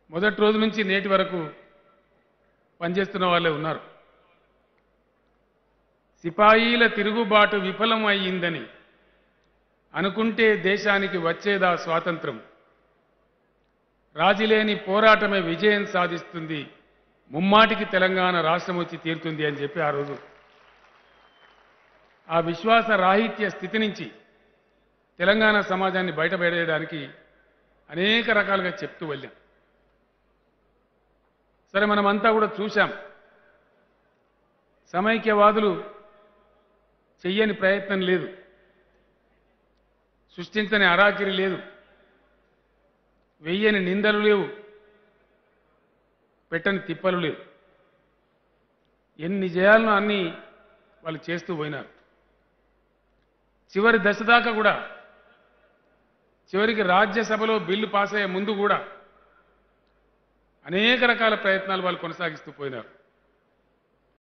మొదటి రోజు నుంచి నేటి వరకు పనిచేస్తున్న వాళ్ళే ఉన్నారు సిపాయిల తిరుగుబాటు విఫలం అయ్యిందని అనుకుంటే దేశానికి వచ్చేదా స్వాతంత్రం రాజీలేని పోరాటమే విజయం సాధిస్తుంది ముమ్మాటికి తెలంగాణ రాష్ట్రం వచ్చి తీరుతుంది అని చెప్పి ఆ రోజు ఆ విశ్వాస రాహిత్య స్థితి నుంచి తెలంగాణ సమాజాన్ని బయటపడేయడానికి అనేక రకాలుగా చెప్తూ వెళ్ళాం సరే మనమంతా కూడా చూశాం సమైక్యవాదులు చెయ్యని ప్రయత్నం లేదు సృష్టించని అరాకిరి లేదు వెయ్యని నిందలు లేవు పెట్టని తిప్పలు లేవు ఎన్ని చేయాలనో అన్ని వాళ్ళు చేస్తూ పోయినారు చివరి దశ దాకా కూడా చివరికి రాజ్యసభలో బిల్లు పాస్ అయ్యే ముందు కూడా అనేక రకాల ప్రయత్నాలు వాళ్ళు కొనసాగిస్తూ పోయినారు